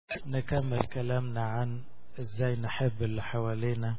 نكمل كلامنا عن ازاي نحب اللي حوالينا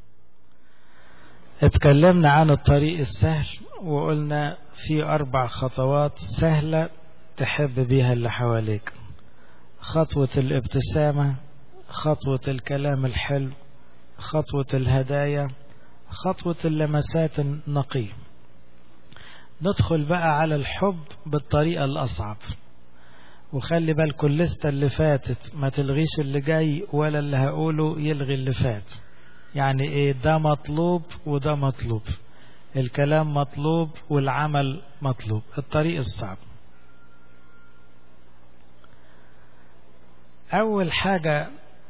اتكلمنا عن الطريق السهل وقلنا في اربع خطوات سهلة تحب بيها اللي حواليك خطوة الابتسامة خطوة الكلام الحلو خطوة الهدايا خطوة اللمسات النقية ندخل بقى على الحب بالطريقة الأصعب وخلي بالكم الليستة اللي فاتت ما تلغيش اللي جاي ولا اللي هقوله يلغي اللي فات يعني ايه ده مطلوب وده مطلوب الكلام مطلوب والعمل مطلوب الطريق الصعب أول حاجة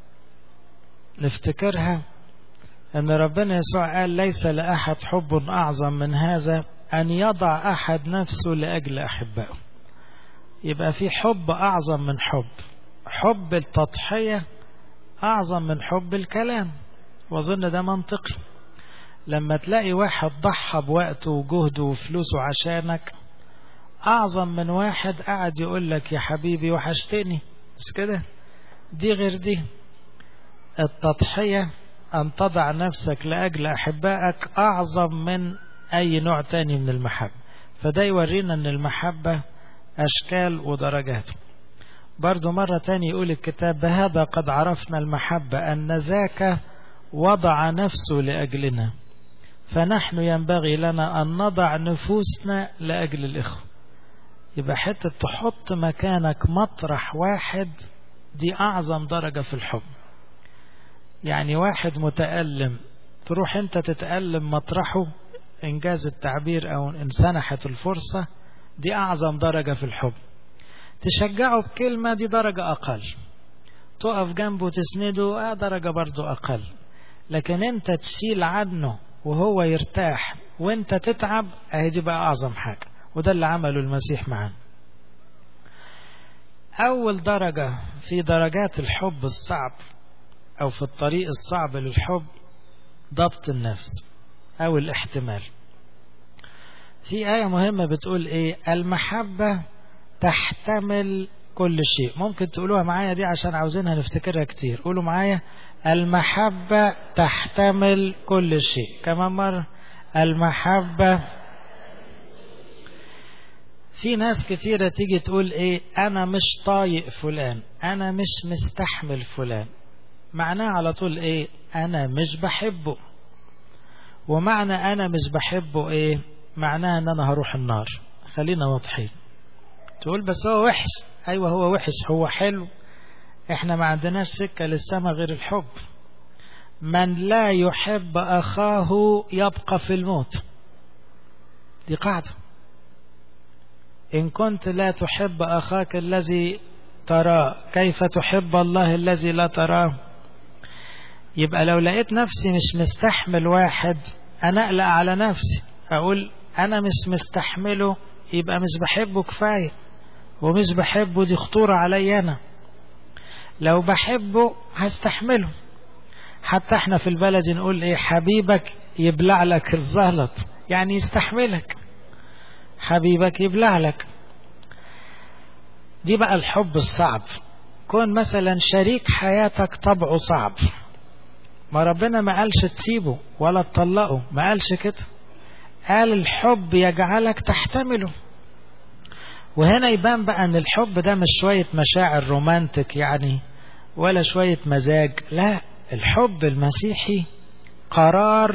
نفتكرها أن ربنا يسوع قال ليس لأحد حب أعظم من هذا أن يضع أحد نفسه لأجل أحبائه يبقى في حب أعظم من حب حب التضحية أعظم من حب الكلام وأظن ده منطقي لما تلاقي واحد ضحى بوقته وجهده وفلوسه عشانك أعظم من واحد قاعد يقول لك يا حبيبي وحشتني بس كده دي غير دي التضحية أن تضع نفسك لأجل أحبائك أعظم من أي نوع تاني من المحبة فده يورينا أن المحبة أشكال ودرجات برضو مرة تاني يقول الكتاب بهذا قد عرفنا المحبة أن ذاك وضع نفسه لأجلنا فنحن ينبغي لنا أن نضع نفوسنا لأجل الإخوة يبقى حتة تحط مكانك مطرح واحد دي أعظم درجة في الحب يعني واحد متألم تروح أنت تتألم مطرحه إنجاز التعبير أو إن سنحت الفرصة دي أعظم درجة في الحب تشجعه بكلمة دي درجة أقل تقف جنبه تسنده آه درجة برضو أقل لكن أنت تشيل عنه وهو يرتاح وأنت تتعب أهي دي بقى أعظم حاجة وده اللي عمله المسيح معانا أول درجة في درجات الحب الصعب أو في الطريق الصعب للحب ضبط النفس أو الاحتمال في آية مهمة بتقول إيه المحبة تحتمل كل شيء ممكن تقولوها معايا دي عشان عاوزينها نفتكرها كتير قولوا معايا المحبة تحتمل كل شيء كمان مرة المحبة في ناس كتيرة تيجي تقول ايه انا مش طايق فلان انا مش مستحمل فلان معناه على طول ايه انا مش بحبه ومعنى انا مش بحبه ايه معناه ان انا هروح النار خلينا واضحين تقول بس هو وحش ايوه هو وحش هو حلو احنا ما عندناش سكة للسما غير الحب من لا يحب اخاه يبقى في الموت دي قاعدة إن كنت لا تحب أخاك الذي تراه كيف تحب الله الذي لا تراه يبقى لو لقيت نفسي مش مستحمل واحد أنا أقلق على نفسي أقول أنا مش مستحمله يبقى مش بحبه كفاية ومش بحبه دي خطورة علي أنا لو بحبه هستحمله حتى احنا في البلد نقول ايه حبيبك يبلع لك الزلط يعني يستحملك حبيبك يبلع لك دي بقى الحب الصعب كون مثلا شريك حياتك طبعه صعب ما ربنا ما قالش تسيبه ولا تطلقه ما قالش كده قال الحب يجعلك تحتمله وهنا يبان بقى ان الحب ده مش شوية مشاعر رومانتك يعني ولا شوية مزاج لا الحب المسيحي قرار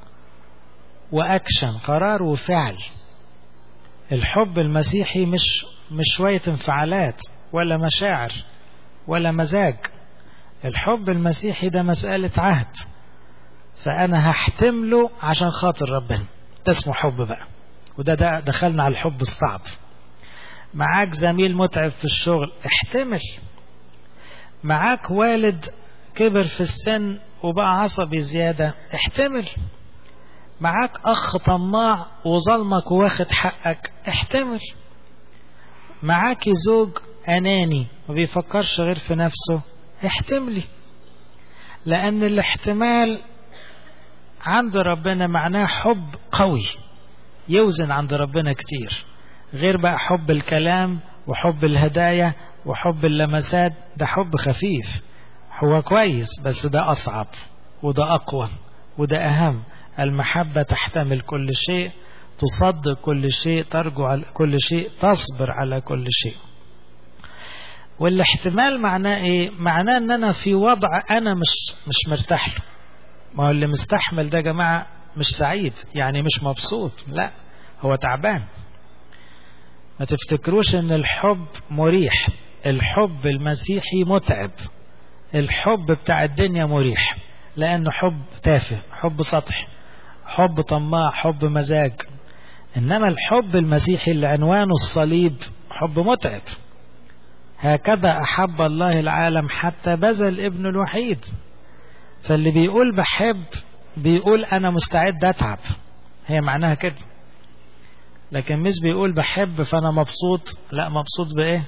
واكشن قرار وفعل الحب المسيحي مش مش شوية انفعالات ولا مشاعر ولا مزاج الحب المسيحي ده مسألة عهد فأنا هحتمله عشان خاطر ربنا ده اسمه حب بقى وده ده دخلنا على الحب الصعب معاك زميل متعب في الشغل احتمل معاك والد كبر في السن وبقى عصبي زيادة احتمل معاك أخ طماع وظلمك واخد حقك احتمل معاك زوج أناني ما بيفكرش غير في نفسه احتملي لأن الاحتمال عند ربنا معناه حب قوي يوزن عند ربنا كتير غير بقى حب الكلام وحب الهدايا وحب اللمسات ده حب خفيف هو كويس بس ده أصعب وده أقوى وده أهم المحبة تحتمل كل شيء تصدق كل شيء ترجو على كل شيء تصبر على كل شيء والاحتمال معناه ايه معناه ان انا في وضع انا مش مش مرتاح له ما هو اللي مستحمل ده يا جماعه مش سعيد يعني مش مبسوط لا هو تعبان ما تفتكروش ان الحب مريح الحب المسيحي متعب الحب بتاع الدنيا مريح لانه حب تافه حب سطحي حب طماع حب مزاج انما الحب المسيحي اللي عنوانه الصليب حب متعب هكذا احب الله العالم حتى بذل ابنه الوحيد فاللي بيقول بحب بيقول انا مستعد اتعب هي معناها كده لكن مش بيقول بحب فانا مبسوط لا مبسوط بايه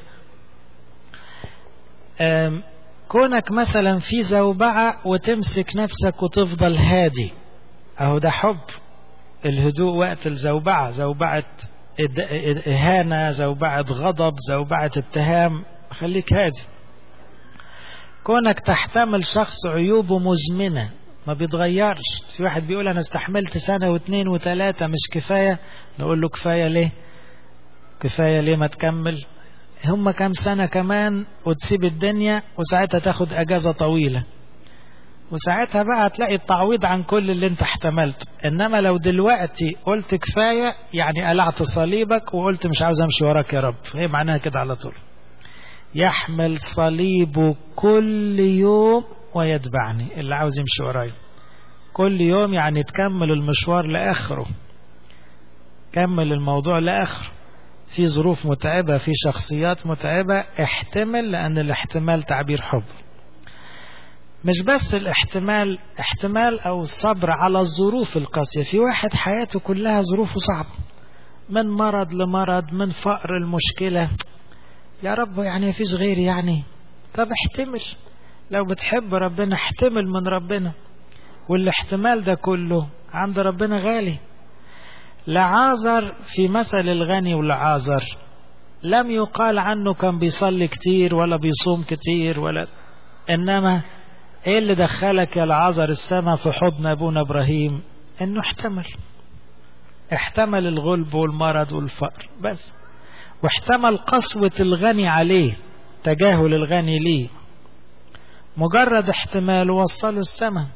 كونك مثلا في زوبعة وتمسك نفسك وتفضل هادي اهو ده حب الهدوء وقت الزوبعة زوبعة إهانة زوبعة غضب زوبعة اتهام خليك هادي كونك تحتمل شخص عيوبه مزمنة ما بيتغيرش في واحد بيقول أنا استحملت سنة واثنين وثلاثة مش كفاية نقول له كفاية ليه كفاية ليه ما تكمل هم كام سنة كمان وتسيب الدنيا وساعتها تاخد أجازة طويلة وساعتها بقى هتلاقي التعويض عن كل اللي انت احتملته انما لو دلوقتي قلت كفاية يعني قلعت صليبك وقلت مش عاوز امشي وراك يا رب هي معناها كده على طول يحمل صليبه كل يوم ويتبعني اللي عاوز يمشي ورايا كل يوم يعني تكمل المشوار لآخره كمل الموضوع لآخره في ظروف متعبة في شخصيات متعبة احتمل لأن الاحتمال تعبير حب مش بس الاحتمال احتمال او الصبر على الظروف القاسية في واحد حياته كلها ظروفه صعبة من مرض لمرض من فقر المشكلة يا رب يعني مفيش غيري يعني طب احتمل لو بتحب ربنا احتمل من ربنا والاحتمال ده كله عند ربنا غالي لعازر في مثل الغني ولعازر لم يقال عنه كان بيصلي كتير ولا بيصوم كتير ولا انما ايه اللي دخلك يا العذر السماء في حضن ابونا ابراهيم انه احتمل احتمل الغلب والمرض والفقر بس واحتمل قسوة الغني عليه تجاهل الغني ليه مجرد احتمال وصله السماء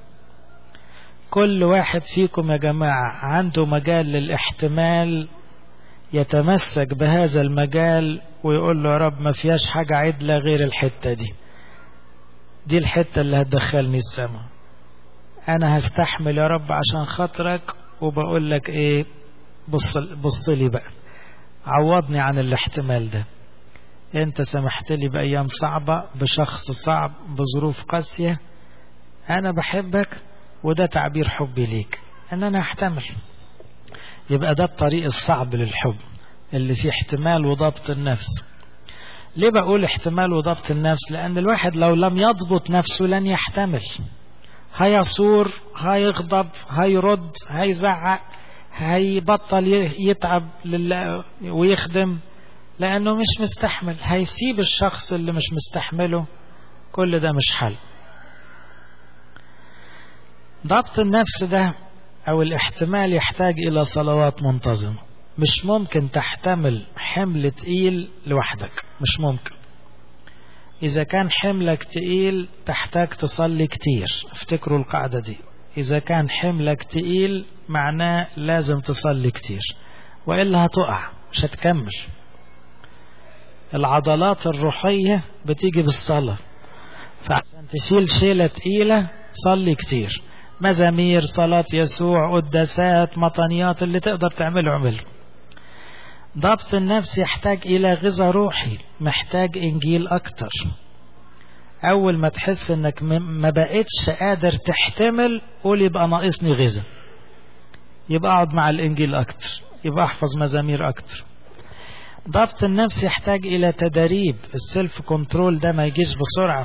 كل واحد فيكم يا جماعة عنده مجال للاحتمال يتمسك بهذا المجال ويقول له يا رب ما فيهاش حاجة عدلة غير الحتة دي دي الحتة اللي هتدخلني السماء انا هستحمل يا رب عشان خاطرك وبقول لك ايه بص, بص لي بقى عوضني عن الاحتمال ده انت سمحت لي بايام صعبة بشخص صعب بظروف قاسية انا بحبك وده تعبير حبي ليك ان انا احتمل يبقى ده الطريق الصعب للحب اللي فيه احتمال وضبط النفس ليه بقول احتمال وضبط النفس لأن الواحد لو لم يضبط نفسه لن يحتمل هيصور هيغضب هيرد هيزعق هيبطل يتعب ويخدم لأنه مش مستحمل هيسيب الشخص اللي مش مستحمله كل ده مش حل ضبط النفس ده أو الاحتمال يحتاج إلى صلوات منتظمة مش ممكن تحتمل حمل تقيل لوحدك مش ممكن إذا كان حملك تقيل تحتاج تصلي كتير افتكروا القاعدة دي إذا كان حملك تقيل معناه لازم تصلي كتير وإلا هتقع مش هتكمل العضلات الروحية بتيجي بالصلاة فعشان تشيل شيلة تقيلة صلي كتير مزامير صلاة يسوع قداسات مطنيات اللي تقدر تعمله اعمله ضبط النفس يحتاج إلى غذاء روحي محتاج إنجيل أكتر أول ما تحس إنك ما بقتش قادر تحتمل قول يبقى ناقصني غذاء يبقى أقعد مع الإنجيل أكتر يبقى أحفظ مزامير أكتر ضبط النفس يحتاج إلى تدريب السيلف كنترول ده ما يجيش بسرعة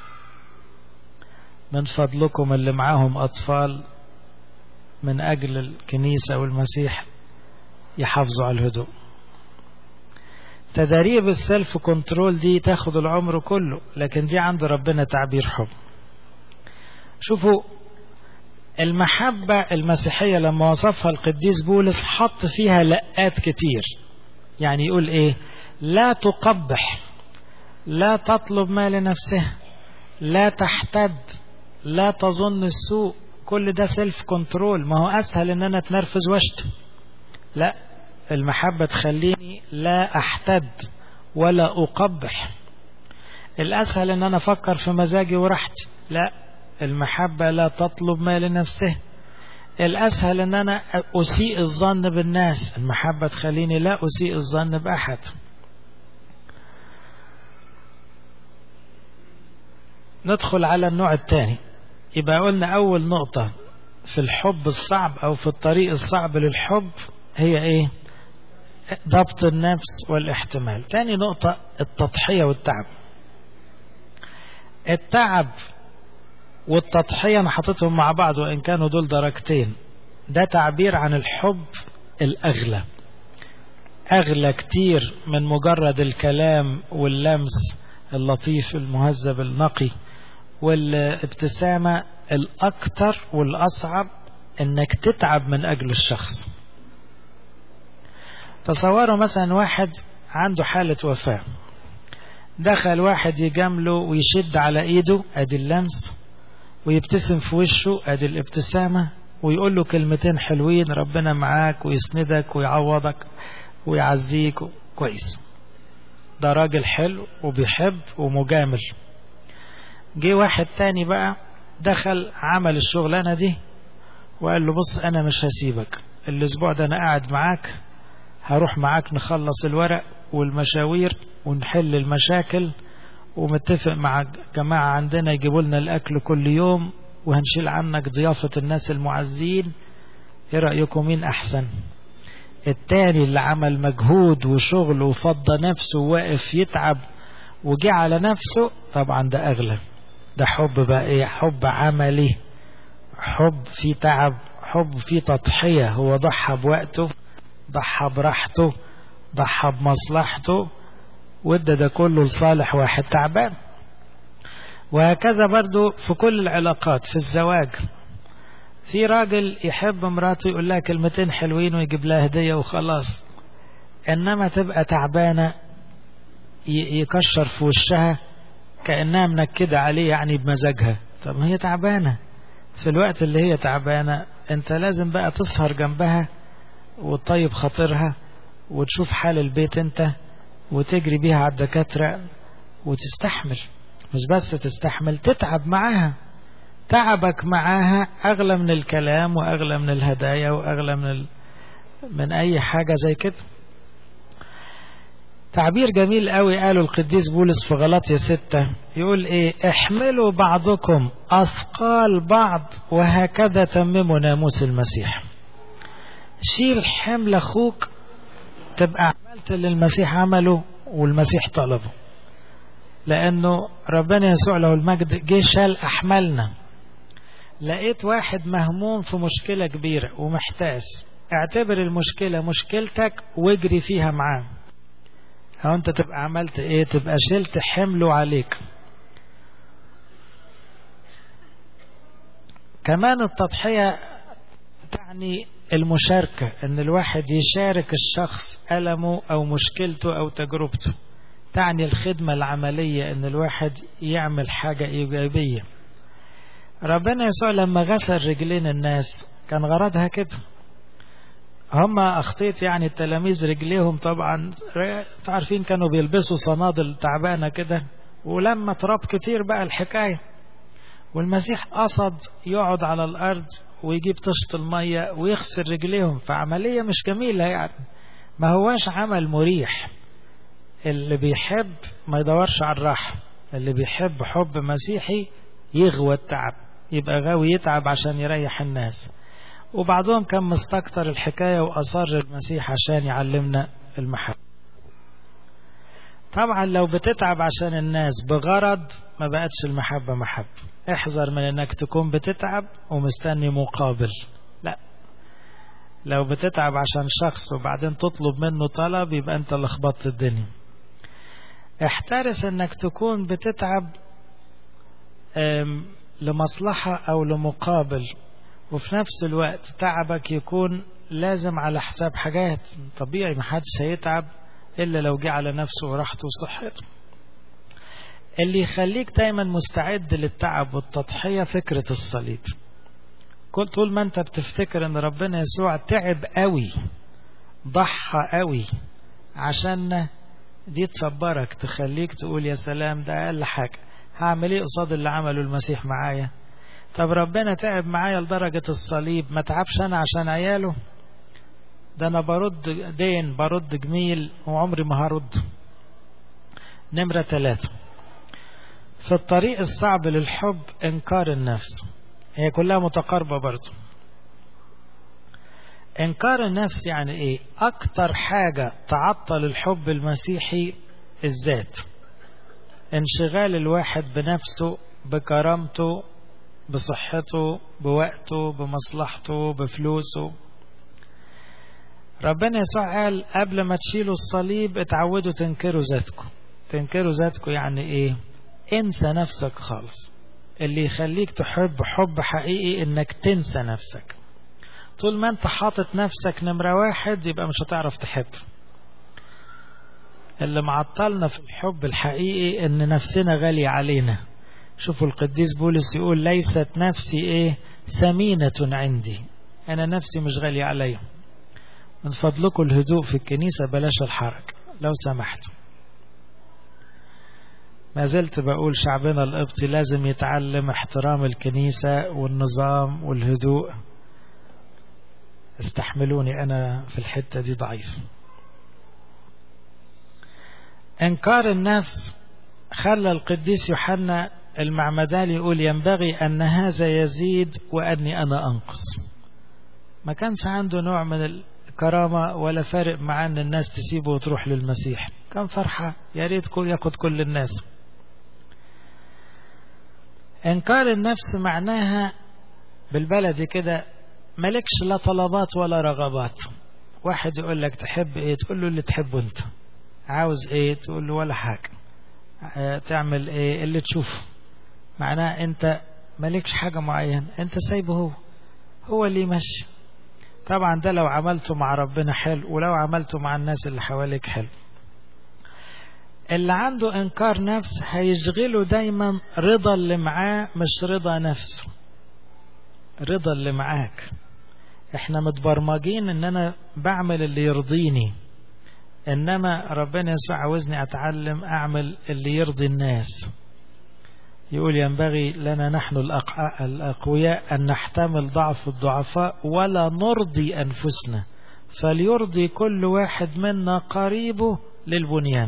من فضلكم اللي معاهم أطفال من أجل الكنيسة والمسيح يحافظوا على الهدوء تدريب السيلف كنترول دي تاخد العمر كله لكن دي عند ربنا تعبير حب شوفوا المحبة المسيحية لما وصفها القديس بولس حط فيها لقات كتير يعني يقول ايه لا تقبح لا تطلب ما لنفسها لا تحتد لا تظن السوء كل ده سيلف كنترول ما هو اسهل ان انا اتنرفز واشتم لا المحبة تخليني لا احتد ولا اقبح الاسهل ان انا افكر في مزاجي وراحتي لا المحبة لا تطلب ما لنفسه الأسهل أن أنا أسيء الظن بالناس المحبة تخليني لا أسيء الظن بأحد ندخل على النوع الثاني يبقى قلنا أول نقطة في الحب الصعب أو في الطريق الصعب للحب هي إيه ضبط النفس والاحتمال تاني نقطة التضحية والتعب التعب والتضحية أنا حاططهم مع بعض وإن كانوا دول درجتين ده تعبير عن الحب الأغلى أغلى كتير من مجرد الكلام واللمس اللطيف المهذب النقي والابتسامة الأكتر والأصعب إنك تتعب من أجل الشخص تصوروا مثلا واحد عنده حالة وفاة دخل واحد يجامله ويشد على ايده ادي اللمس ويبتسم في وشه ادي الابتسامة ويقول له كلمتين حلوين ربنا معاك ويسندك ويعوضك ويعزيك كويس ده راجل حلو وبيحب ومجامل جه واحد تاني بقى دخل عمل الشغلانة دي وقال له بص انا مش هسيبك الاسبوع ده انا قاعد معاك هروح معاك نخلص الورق والمشاوير ونحل المشاكل ومتفق مع جماعة عندنا يجيبوا لنا الأكل كل يوم وهنشيل عنك ضيافة الناس المعزين ايه رأيكم مين أحسن التاني اللي عمل مجهود وشغل وفضى نفسه وواقف يتعب وجه على نفسه طبعا ده أغلى ده حب بقى ايه حب عملي حب فيه تعب حب فيه تضحية هو ضحى بوقته ضحى براحته ضحى بمصلحته وادى ده كله لصالح واحد تعبان وهكذا برضو في كل العلاقات في الزواج في راجل يحب مراته يقول لها كلمتين حلوين ويجيب لها هدية وخلاص انما تبقى تعبانة يكشر في وشها كأنها منكدة عليه يعني بمزاجها طب ما هي تعبانة في الوقت اللي هي تعبانة انت لازم بقى تسهر جنبها وتطيب خاطرها وتشوف حال البيت انت وتجري بيها على الدكاترة وتستحمل مش بس تستحمل تتعب معاها تعبك معاها أغلى من الكلام وأغلى من الهدايا وأغلى من ال... من أي حاجة زي كده تعبير جميل قوي قاله القديس بولس في غلطية ستة يقول ايه احملوا بعضكم أثقال بعض وهكذا تمموا ناموس المسيح شيل حمل أخوك تبقى عملت اللي المسيح عمله والمسيح طلبه لأنه ربنا يسوع له المجد جه شال أحملنا لقيت واحد مهموم في مشكلة كبيرة ومحتاس اعتبر المشكلة مشكلتك واجري فيها معاه أو أنت تبقى عملت إيه تبقى شلت حمله عليك كمان التضحية تعني المشاركة ان الواحد يشارك الشخص ألمه أو مشكلته أو تجربته تعني الخدمة العملية ان الواحد يعمل حاجة إيجابية ربنا يسوع لما غسل رجلين الناس كان غرضها كده هم أخطيت يعني التلاميذ رجليهم طبعا تعرفين كانوا بيلبسوا صنادل تعبانة كده ولما تراب كتير بقى الحكاية والمسيح قصد يقعد على الأرض ويجيب طشت المية ويغسل رجليهم فعملية مش جميلة يعني ما هواش عمل مريح اللي بيحب ما يدورش على الراحة اللي بيحب حب مسيحي يغوى التعب يبقى غاوي يتعب عشان يريح الناس وبعضهم كان مستكتر الحكاية وأصر المسيح عشان يعلمنا المحبة طبعا لو بتتعب عشان الناس بغرض ما بقتش المحبة محبة احذر من انك تكون بتتعب ومستني مقابل لا لو بتتعب عشان شخص وبعدين تطلب منه طلب يبقى انت لخبطت الدنيا احترس انك تكون بتتعب لمصلحة أو لمقابل وفي نفس الوقت تعبك يكون لازم على حساب حاجات طبيعي محدش هيتعب إلا لو جه على نفسه وراحته وصحته اللي يخليك دايما مستعد للتعب والتضحية فكرة الصليب كل طول ما انت بتفتكر ان ربنا يسوع تعب قوي ضحى قوي عشان دي تصبرك تخليك تقول يا سلام ده اقل حاجة هعمل ايه قصاد اللي عمله المسيح معايا طب ربنا تعب معايا لدرجة الصليب ما تعبش انا عشان عياله ده انا برد دين برد جميل وعمري ما هرد نمرة ثلاثة في الطريق الصعب للحب انكار النفس هي كلها متقاربة برضو انكار النفس يعني ايه اكتر حاجة تعطل الحب المسيحي الذات انشغال الواحد بنفسه بكرامته بصحته بوقته بمصلحته بفلوسه ربنا يسوع قال قبل ما تشيلوا الصليب اتعودوا تنكروا ذاتكم تنكروا ذاتكم يعني ايه انسى نفسك خالص اللي يخليك تحب حب حقيقي انك تنسى نفسك طول ما انت حاطط نفسك نمرة واحد يبقى مش هتعرف تحب اللي معطلنا في الحب الحقيقي ان نفسنا غالية علينا شوفوا القديس بولس يقول ليست نفسي ايه ثمينة عندي انا نفسي مش غالية عليا من فضلكم الهدوء في الكنيسة بلاش الحركة لو سمحتوا ما زلت بقول شعبنا القبطي لازم يتعلم احترام الكنيسة والنظام والهدوء استحملوني أنا في الحتة دي ضعيف انكار النفس خلى القديس يوحنا المعمداني يقول ينبغي أن هذا يزيد وأني أنا أنقص ما كانش عنده نوع من الكرامة ولا فارق معاه أن الناس تسيبه وتروح للمسيح كان فرحة يا ريت ياخد كل الناس انكار النفس معناها بالبلدي كده مالكش لا طلبات ولا رغبات واحد يقول لك تحب ايه تقول له اللي تحبه انت عاوز ايه تقول له ولا حاجة اه تعمل ايه اللي تشوفه معناه انت مالكش حاجة معينة انت سايبه هو هو اللي يمشي طبعا ده لو عملته مع ربنا حلو ولو عملته مع الناس اللي حواليك حلو اللي عنده انكار نفس هيشغله دايما رضا اللي معاه مش رضا نفسه رضا اللي معاك احنا متبرمجين ان انا بعمل اللي يرضيني انما ربنا يسوع عاوزني اتعلم اعمل اللي يرضي الناس يقول ينبغي لنا نحن الأقوياء أن نحتمل ضعف الضعفاء ولا نرضي أنفسنا فليرضي كل واحد منا قريبه للبنيان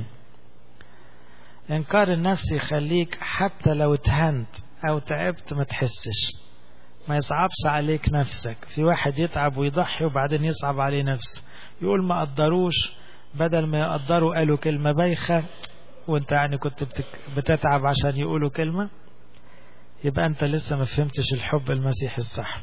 إنكار النفس يخليك حتى لو اتهنت أو تعبت ما تحسش ما يصعبش عليك نفسك في واحد يتعب ويضحي وبعدين يصعب عليه نفسه يقول ما قدروش بدل ما يقدروا قالوا كلمة بايخة وانت يعني كنت بتتعب عشان يقولوا كلمة يبقى انت لسه ما فهمتش الحب المسيحي الصح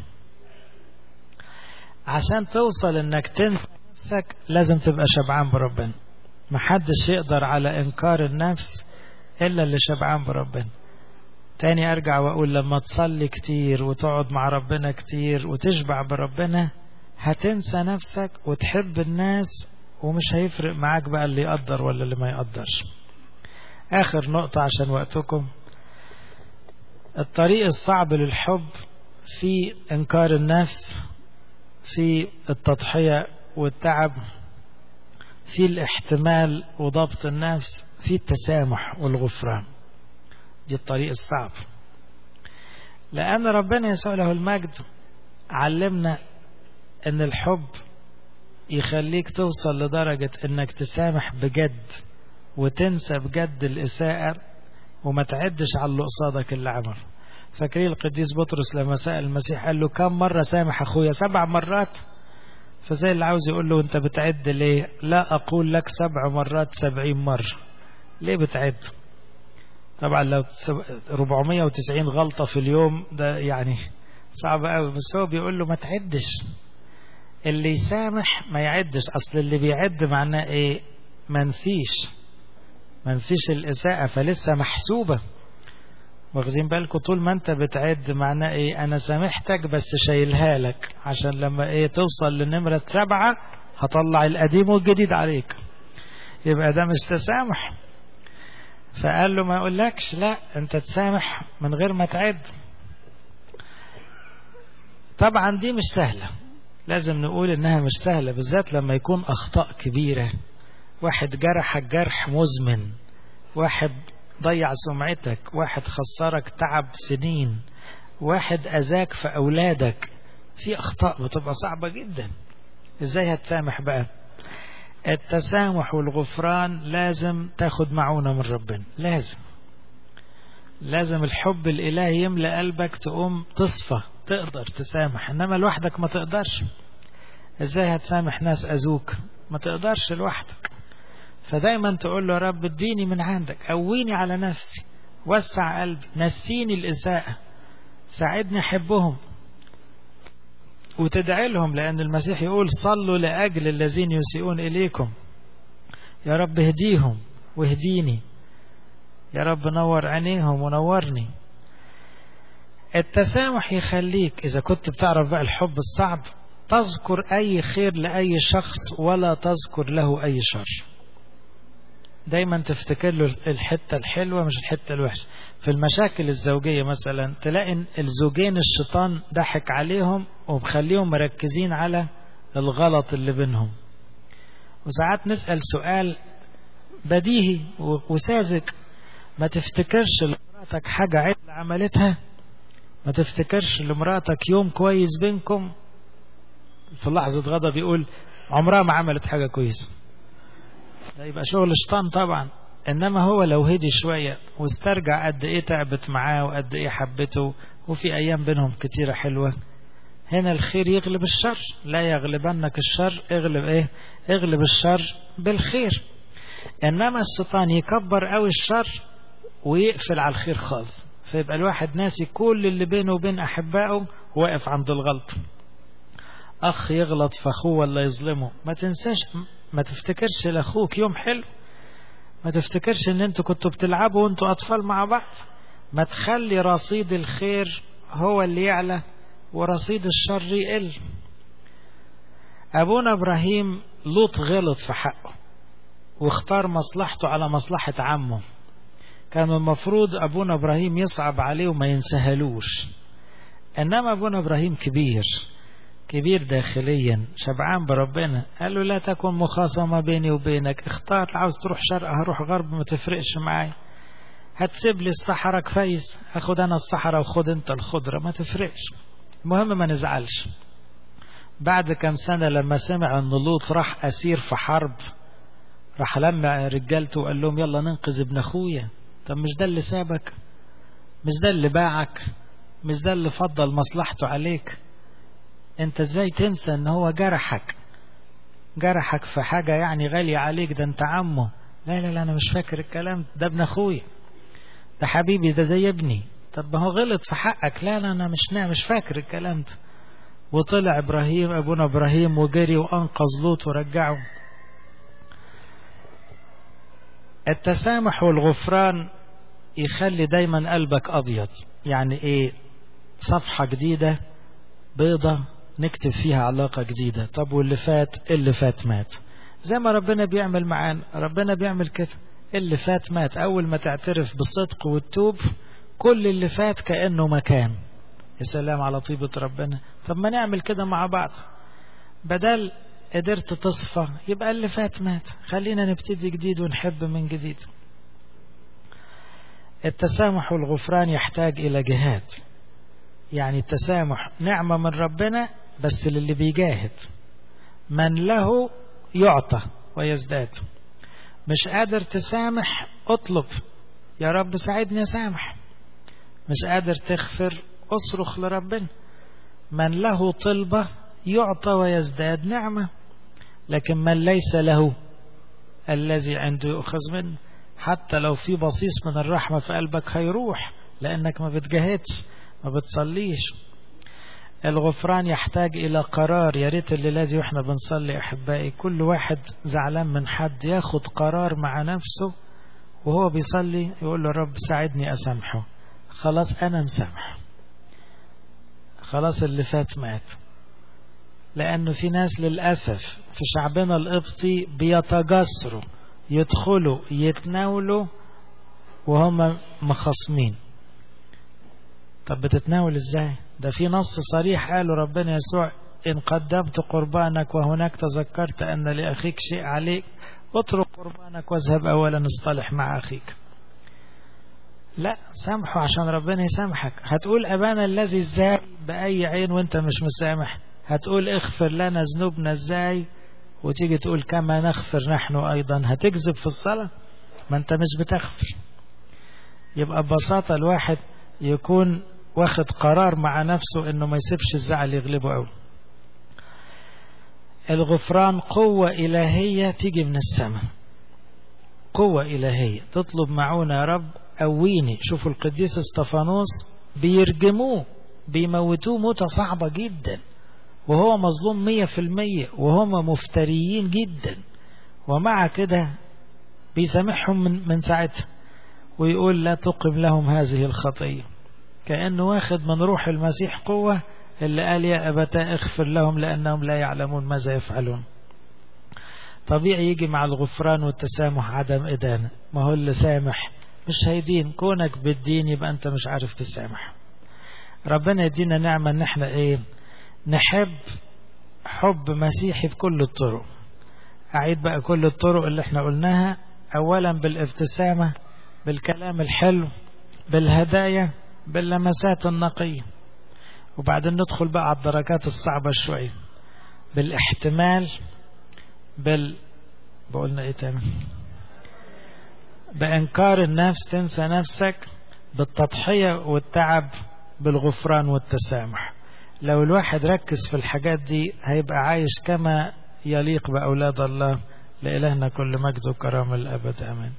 عشان توصل انك تنسى نفسك لازم تبقى شبعان بربنا محدش يقدر على انكار النفس الا اللي شبعان بربنا تاني ارجع واقول لما تصلي كتير وتقعد مع ربنا كتير وتشبع بربنا هتنسى نفسك وتحب الناس ومش هيفرق معاك بقى اللي يقدر ولا اللي ما يقدرش آخر نقطة عشان وقتكم الطريق الصعب للحب في إنكار النفس في التضحية والتعب في الاحتمال وضبط النفس في التسامح والغفران دي الطريق الصعب لأن ربنا يسوع له المجد علمنا أن الحب يخليك توصل لدرجة أنك تسامح بجد وتنسى بجد الإساءة وما تعدش على اللي قصادك اللي عمل فاكرين القديس بطرس لما سأل المسيح قال له كم مرة سامح أخويا سبع مرات فزي اللي عاوز يقول له أنت بتعد ليه لا أقول لك سبع مرات سبعين مرة ليه بتعد طبعا لو 490 غلطة في اليوم ده يعني صعب قوي بس هو بيقول له ما تعدش اللي يسامح ما يعدش أصل اللي بيعد معناه إيه ما نسيش ما نسيش الإساءة فلسه محسوبة واخدين بالكم طول ما انت بتعد معناه ايه انا سامحتك بس شايلها لك عشان لما ايه توصل لنمرة سبعة هطلع القديم والجديد عليك يبقى ده مش تسامح فقال له ما يقولكش لا انت تسامح من غير ما تعد طبعا دي مش سهلة لازم نقول انها مش سهلة بالذات لما يكون اخطاء كبيرة واحد جرحك جرح مزمن واحد ضيع سمعتك واحد خسرك تعب سنين واحد أذاك في أولادك في أخطاء بتبقى صعبة جدا إزاي هتسامح بقى التسامح والغفران لازم تاخد معونة من ربنا لازم لازم الحب الإلهي يملأ قلبك تقوم تصفى تقدر تسامح إنما لوحدك ما تقدرش إزاي هتسامح ناس أذوك ما تقدرش لوحدك فدايما تقول له يا رب اديني من عندك قويني على نفسي وسع قلبي نسيني الإساءة ساعدني أحبهم وتدعي لهم لأن المسيح يقول صلوا لأجل الذين يسيئون إليكم يا رب اهديهم واهديني يا رب نور عينيهم ونورني التسامح يخليك إذا كنت بتعرف بقى الحب الصعب تذكر أي خير لأي شخص ولا تذكر له أي شر دايما تفتكر له الحتة الحلوة مش الحتة الوحشة في المشاكل الزوجية مثلا تلاقي الزوجين الشيطان ضحك عليهم ومخليهم مركزين على الغلط اللي بينهم وساعات نسأل سؤال بديهي وساذج ما تفتكرش لمراتك حاجة عدل عملتها ما تفتكرش لمراتك يوم كويس بينكم في لحظة غضب يقول عمرها ما عملت حاجة كويسة ده يبقى شغل شيطان طبعا انما هو لو هدي شوية واسترجع قد ايه تعبت معاه وقد ايه حبته وفي ايام بينهم كتيرة حلوة هنا الخير يغلب الشر لا يغلبنك الشر اغلب ايه اغلب الشر بالخير انما الشيطان يكبر قوي الشر ويقفل على الخير خالص فيبقى الواحد ناسي كل اللي بينه وبين احبائه واقف عند الغلط اخ يغلط في اخوه ولا يظلمه ما تنساش ما تفتكرش لاخوك يوم حلو ما تفتكرش ان انتوا كنتوا بتلعبوا وانتوا اطفال مع بعض ما تخلي رصيد الخير هو اللي يعلى ورصيد الشر يقل ابونا ابراهيم لوط غلط في حقه واختار مصلحته على مصلحة عمه كان المفروض ابونا ابراهيم يصعب عليه وما ينسهلوش انما ابونا ابراهيم كبير كبير داخليا شبعان بربنا قال له لا تكن مخاصمة بيني وبينك اختار عاوز تروح شرق هروح غرب ما تفرقش معايا هتسيب لي الصحراء كويس اخد انا الصحراء وخد انت الخضرة ما تفرقش المهم ما نزعلش بعد كم سنة لما سمع ان لوط راح اسير في حرب راح لما رجالته وقال لهم يلا ننقذ ابن اخويا طب مش ده اللي سابك مش ده اللي باعك مش ده اللي فضل مصلحته عليك انت ازاي تنسى ان هو جرحك جرحك في حاجة يعني غالية عليك ده انت عمه لا لا لا انا مش فاكر الكلام ده ابن اخويا ده حبيبي ده زي ابني طب ما هو غلط في حقك لا لا انا مش مش فاكر الكلام ده وطلع ابراهيم ابونا ابراهيم وجري وانقذ لوط ورجعه التسامح والغفران يخلي دايما قلبك ابيض يعني ايه صفحة جديدة بيضة نكتب فيها علاقة جديدة طب واللي فات اللي فات مات زي ما ربنا بيعمل معانا ربنا بيعمل كده اللي فات مات أول ما تعترف بالصدق والتوب كل اللي فات كأنه مكان يا سلام على طيبة ربنا طب ما نعمل كده مع بعض بدل قدرت تصفى يبقى اللي فات مات خلينا نبتدي جديد ونحب من جديد التسامح والغفران يحتاج إلى جهاد يعني التسامح نعمة من ربنا بس للي بيجاهد من له يعطى ويزداد مش قادر تسامح اطلب يا رب ساعدني اسامح مش قادر تغفر اصرخ لربنا من له طلبة يعطى ويزداد نعمة لكن من ليس له الذي عنده يؤخذ منه حتى لو في بصيص من الرحمة في قلبك هيروح لأنك ما بتجاهدش ما بتصليش الغفران يحتاج إلى قرار يا ريت الليلة دي واحنا بنصلي أحبائي كل واحد زعلان من حد ياخد قرار مع نفسه وهو بيصلي يقول له رب ساعدني أسامحه خلاص أنا مسامح خلاص اللي فات مات لأنه في ناس للأسف في شعبنا القبطي بيتجسروا يدخلوا يتناولوا وهم مخصمين طب بتتناول ازاي ده في نص صريح قاله ربنا يسوع إن قدمت قربانك وهناك تذكرت أن لأخيك شيء عليك اترك قربانك واذهب أولا اصطلح مع أخيك لا سامحه عشان ربنا يسامحك هتقول أبانا الذي ازاي بأي عين وانت مش مسامح هتقول اغفر لنا ذنوبنا ازاي وتيجي تقول كما نغفر نحن أيضا هتكذب في الصلاة ما انت مش بتغفر يبقى ببساطة الواحد يكون واخد قرار مع نفسه انه ما يسيبش الزعل يغلبه قوي الغفران قوة إلهية تيجي من السماء قوة إلهية تطلب معونة يا رب قويني شوفوا القديس استفانوس بيرجموه بيموتوه موتة صعبة جدا وهو مظلوم مية في المية وهم مفتريين جدا ومع كده بيسامحهم من, من ساعتها ويقول لا تقم لهم هذه الخطية كأنه واخد من روح المسيح قوة اللي قال يا أبتا اغفر لهم لأنهم لا يعلمون ماذا يفعلون طبيعي يجي مع الغفران والتسامح عدم إدانة ما هو اللي سامح مش هيدين كونك بالدين يبقى أنت مش عارف تسامح ربنا يدينا نعمة ان احنا ايه نحب حب مسيحي بكل الطرق أعيد بقى كل الطرق اللي احنا قلناها أولا بالابتسامة بالكلام الحلو بالهدايا باللمسات النقية وبعدين ندخل بقى على الدرجات الصعبة شوية بالاحتمال بال بقولنا ايه تاني بإنكار النفس تنسى نفسك بالتضحية والتعب بالغفران والتسامح لو الواحد ركز في الحاجات دي هيبقى عايش كما يليق بأولاد الله لإلهنا كل مجد وكرامة الأبد أمين